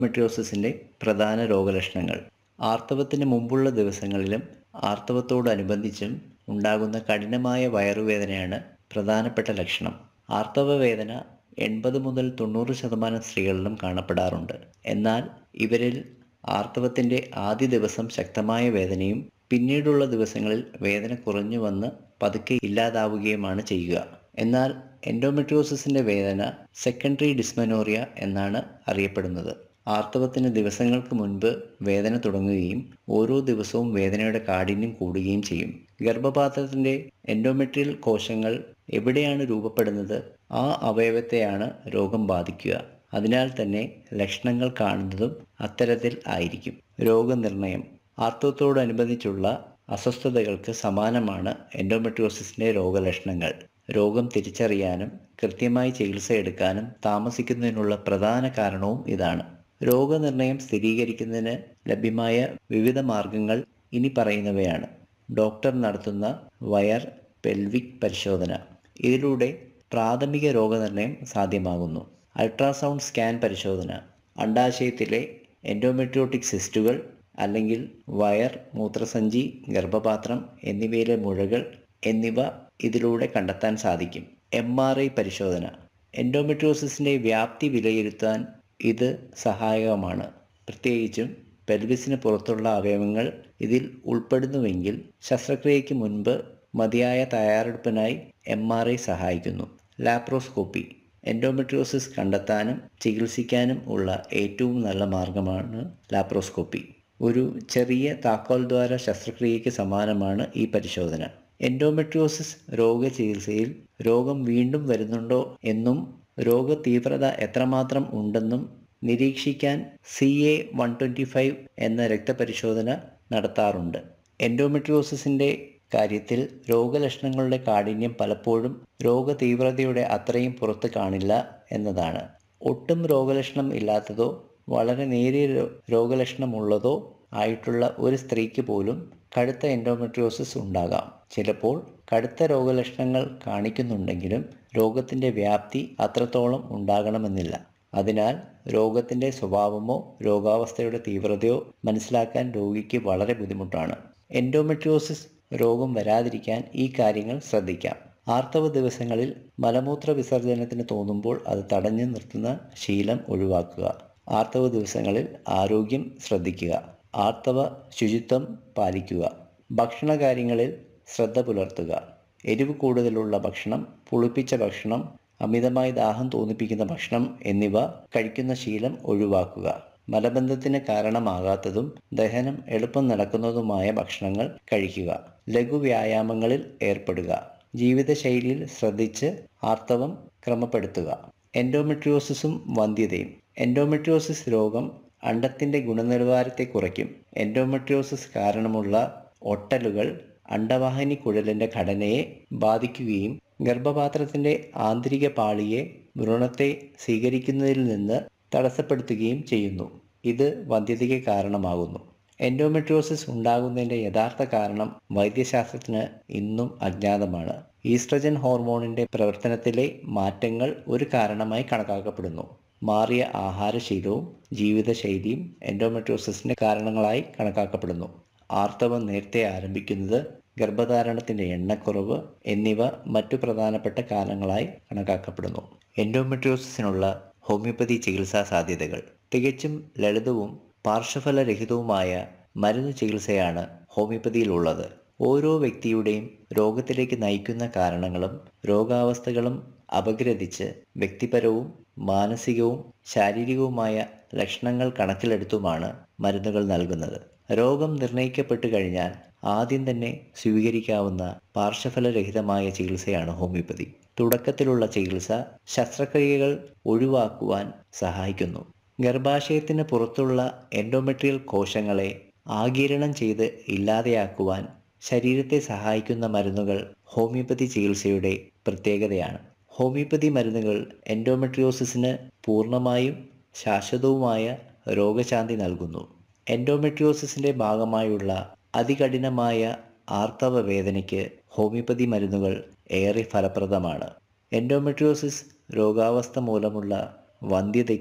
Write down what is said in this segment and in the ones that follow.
മെട്രിയോസിസിൻ്റെ പ്രധാന രോഗലക്ഷണങ്ങൾ ആർത്തവത്തിന് മുമ്പുള്ള ദിവസങ്ങളിലും ആർത്തവത്തോടനുബന്ധിച്ചും ഉണ്ടാകുന്ന കഠിനമായ വയറുവേദനയാണ് പ്രധാനപ്പെട്ട ലക്ഷണം ആർത്തവ വേദന എൺപത് മുതൽ തൊണ്ണൂറ് ശതമാനം സ്ത്രീകളിലും കാണപ്പെടാറുണ്ട് എന്നാൽ ഇവരിൽ ആർത്തവത്തിൻ്റെ ആദ്യ ദിവസം ശക്തമായ വേദനയും പിന്നീടുള്ള ദിവസങ്ങളിൽ വേദന കുറഞ്ഞു വന്ന് പതുക്കെ ഇല്ലാതാവുകയുമാണ് ചെയ്യുക എന്നാൽ എൻഡോമെട്രിയോസിസിൻ്റെ വേദന സെക്കൻഡറി ഡിസ്മനോറിയ എന്നാണ് അറിയപ്പെടുന്നത് ആർത്തവത്തിന് ദിവസങ്ങൾക്ക് മുൻപ് വേദന തുടങ്ങുകയും ഓരോ ദിവസവും വേദനയുടെ കാഠിന്യം കൂടുകയും ചെയ്യും ഗർഭപാത്രത്തിൻ്റെ എൻഡോമെട്രിയൽ കോശങ്ങൾ എവിടെയാണ് രൂപപ്പെടുന്നത് ആ അവയവത്തെയാണ് രോഗം ബാധിക്കുക അതിനാൽ തന്നെ ലക്ഷണങ്ങൾ കാണുന്നതും അത്തരത്തിൽ ആയിരിക്കും രോഗനിർണയം ആർത്തവത്തോടനുബന്ധിച്ചുള്ള അസ്വസ്ഥതകൾക്ക് സമാനമാണ് എൻഡോമെട്രിയോസിസിൻ്റെ രോഗലക്ഷണങ്ങൾ രോഗം തിരിച്ചറിയാനും കൃത്യമായി ചികിത്സ എടുക്കാനും താമസിക്കുന്നതിനുള്ള പ്രധാന കാരണവും ഇതാണ് രോഗനിർണയം സ്ഥിരീകരിക്കുന്നതിന് ലഭ്യമായ വിവിധ മാർഗങ്ങൾ ഇനി പറയുന്നവയാണ് ഡോക്ടർ നടത്തുന്ന വയർ പെൽവിക് പരിശോധന ഇതിലൂടെ പ്രാഥമിക രോഗനിർണയം സാധ്യമാകുന്നു അൾട്രാസൗണ്ട് സ്കാൻ പരിശോധന അണ്ടാശയത്തിലെ എൻഡോമെട്രിയോട്ടിക് സിസ്റ്റുകൾ അല്ലെങ്കിൽ വയർ മൂത്രസഞ്ചി ഗർഭപാത്രം എന്നിവയിലെ മുഴകൾ എന്നിവ ഇതിലൂടെ കണ്ടെത്താൻ സാധിക്കും എം ആർ ഐ പരിശോധന എൻഡോമെട്രിയോസിസിൻ്റെ വ്യാപ്തി വിലയിരുത്താൻ ഇത് സഹായകമാണ് പ്രത്യേകിച്ചും പെൽവിസിന് പുറത്തുള്ള അവയവങ്ങൾ ഇതിൽ ഉൾപ്പെടുന്നുവെങ്കിൽ ശസ്ത്രക്രിയയ്ക്ക് മുൻപ് മതിയായ തയ്യാറെടുപ്പിനായി എം ആർ ഐ സഹായിക്കുന്നു ലാപ്രോസ്കോപ്പി എൻഡോമെട്രിയോസിസ് കണ്ടെത്താനും ചികിത്സിക്കാനും ഉള്ള ഏറ്റവും നല്ല മാർഗമാണ് ലാപ്രോസ്കോപ്പി ഒരു ചെറിയ താക്കോൽ ദ്വാര ശസ്ത്രക്രിയയ്ക്ക് സമാനമാണ് ഈ പരിശോധന എൻഡോമെട്രിയോസിസ് രോഗചികിത്സയിൽ രോഗം വീണ്ടും വരുന്നുണ്ടോ എന്നും രോഗ തീവ്രത എത്രമാത്രം ഉണ്ടെന്നും നിരീക്ഷിക്കാൻ C A one twenty five എന്ന രക്തപരിശോധന നടത്താറുണ്ട് എൻഡോമെട്രിയോസിസിൻ്റെ കാര്യത്തിൽ രോഗലക്ഷണങ്ങളുടെ കാഠിന്യം പലപ്പോഴും രോഗതീവ്രതയുടെ അത്രയും പുറത്ത് കാണില്ല എന്നതാണ് ഒട്ടും രോഗലക്ഷണം ഇല്ലാത്തതോ വളരെ നേരിയ രോഗലക്ഷണമുള്ളതോ ആയിട്ടുള്ള ഒരു സ്ത്രീക്ക് പോലും കടുത്ത എൻഡോമെട്രിയോസിസ് ഉണ്ടാകാം ചിലപ്പോൾ കടുത്ത രോഗലക്ഷണങ്ങൾ കാണിക്കുന്നുണ്ടെങ്കിലും രോഗത്തിൻ്റെ വ്യാപ്തി അത്രത്തോളം ഉണ്ടാകണമെന്നില്ല അതിനാൽ രോഗത്തിൻ്റെ സ്വഭാവമോ രോഗാവസ്ഥയുടെ തീവ്രതയോ മനസ്സിലാക്കാൻ രോഗിക്ക് വളരെ ബുദ്ധിമുട്ടാണ് എൻഡോമെട്രിയോസിസ് രോഗം വരാതിരിക്കാൻ ഈ കാര്യങ്ങൾ ശ്രദ്ധിക്കാം ആർത്തവ ദിവസങ്ങളിൽ മലമൂത്ര വിസർജനത്തിന് തോന്നുമ്പോൾ അത് തടഞ്ഞു നിർത്തുന്ന ശീലം ഒഴിവാക്കുക ആർത്തവ ദിവസങ്ങളിൽ ആരോഗ്യം ശ്രദ്ധിക്കുക ആർത്തവ ശുചിത്വം പാലിക്കുക ഭക്ഷണകാര്യങ്ങളിൽ ശ്രദ്ധ പുലർത്തുക എരിവ് കൂടുതലുള്ള ഭക്ഷണം പുളിപ്പിച്ച ഭക്ഷണം അമിതമായി ദാഹം തോന്നിപ്പിക്കുന്ന ഭക്ഷണം എന്നിവ കഴിക്കുന്ന ശീലം ഒഴിവാക്കുക മലബന്ധത്തിന് കാരണമാകാത്തതും ദഹനം എളുപ്പം നടക്കുന്നതുമായ ഭക്ഷണങ്ങൾ കഴിക്കുക ലഘു വ്യായാമങ്ങളിൽ ഏർപ്പെടുക ജീവിതശൈലിയിൽ ശ്രദ്ധിച്ച് ആർത്തവം ക്രമപ്പെടുത്തുക എൻഡോമെട്രിയോസിസും വന്ധ്യതയും എൻഡോമെട്രിയോസിസ് രോഗം അണ്ടത്തിൻ്റെ ഗുണനിലവാരത്തെ കുറയ്ക്കും എൻഡോമെട്രിയോസിസ് കാരണമുള്ള ഒട്ടലുകൾ അണ്ടവാഹിനി കുഴലിൻ്റെ ഘടനയെ ബാധിക്കുകയും ഗർഭപാത്രത്തിൻ്റെ ആന്തരിക പാളിയെ ഭ്രൂണത്തെ സ്വീകരിക്കുന്നതിൽ നിന്ന് തടസ്സപ്പെടുത്തുകയും ചെയ്യുന്നു ഇത് വന്ധ്യതയ്ക്ക് കാരണമാകുന്നു എൻഡോമെട്രിയോസിസ് ഉണ്ടാകുന്നതിൻ്റെ യഥാർത്ഥ കാരണം വൈദ്യശാസ്ത്രത്തിന് ഇന്നും അജ്ഞാതമാണ് ഈസ്ട്രജൻ ഹോർമോണിൻ്റെ പ്രവർത്തനത്തിലെ മാറ്റങ്ങൾ ഒരു കാരണമായി കണക്കാക്കപ്പെടുന്നു മാറിയ ആഹാരശീലവും ജീവിതശൈലിയും എൻഡോമെട്രിയോസിസിൻ്റെ കാരണങ്ങളായി കണക്കാക്കപ്പെടുന്നു ആർത്തവം നേരത്തെ ആരംഭിക്കുന്നത് ഗർഭധാരണത്തിൻ്റെ എണ്ണക്കുറവ് എന്നിവ മറ്റു പ്രധാനപ്പെട്ട കാരണങ്ങളായി കണക്കാക്കപ്പെടുന്നു എൻഡോമെട്രിയോസിസിനുള്ള ഹോമിയോപ്പതി ചികിത്സാ സാധ്യതകൾ തികച്ചും ലളിതവും പാർശ്വഫലരഹിതവുമായ മരുന്ന് ചികിത്സയാണ് ഹോമിയോപ്പതിയിലുള്ളത് ഓരോ വ്യക്തിയുടെയും രോഗത്തിലേക്ക് നയിക്കുന്ന കാരണങ്ങളും രോഗാവസ്ഥകളും അപഗ്രഥിച്ച് വ്യക്തിപരവും മാനസികവും ശാരീരികവുമായ ലക്ഷണങ്ങൾ കണക്കിലെടുത്തുമാണ് മരുന്നുകൾ നൽകുന്നത് രോഗം നിർണയിക്കപ്പെട്ടു കഴിഞ്ഞാൽ ആദ്യം തന്നെ സ്വീകരിക്കാവുന്ന പാർശ്വഫലരഹിതമായ ചികിത്സയാണ് ഹോമിയോപ്പതി തുടക്കത്തിലുള്ള ചികിത്സ ശസ്ത്രക്രിയകൾ ഒഴിവാക്കുവാൻ സഹായിക്കുന്നു ഗർഭാശയത്തിന് പുറത്തുള്ള എൻഡോമെട്രിയൽ കോശങ്ങളെ ആഗിരണം ചെയ്ത് ഇല്ലാതെയാക്കുവാൻ ശരീരത്തെ സഹായിക്കുന്ന മരുന്നുകൾ ഹോമിയോപ്പതി ചികിത്സയുടെ പ്രത്യേകതയാണ് ഹോമിയോപ്പതി മരുന്നുകൾ എൻഡോമെട്രിയോസിസിന് പൂർണ്ണമായും ശാശ്വതവുമായ രോഗശാന്തി നൽകുന്നു എൻഡോമെട്രിയോസിസിൻ്റെ ഭാഗമായുള്ള അതികഠിനമായ ആർത്തവ വേദനയ്ക്ക് ഹോമിയോപ്പതി മരുന്നുകൾ ഏറെ ഫലപ്രദമാണ് എൻഡോമെട്രിയോസിസ് രോഗാവസ്ഥ മൂലമുള്ള വന്ധ്യതയ്ക്ക്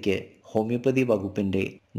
ഹോമിയോപ്പതി വകുപ്പിൻ്റെ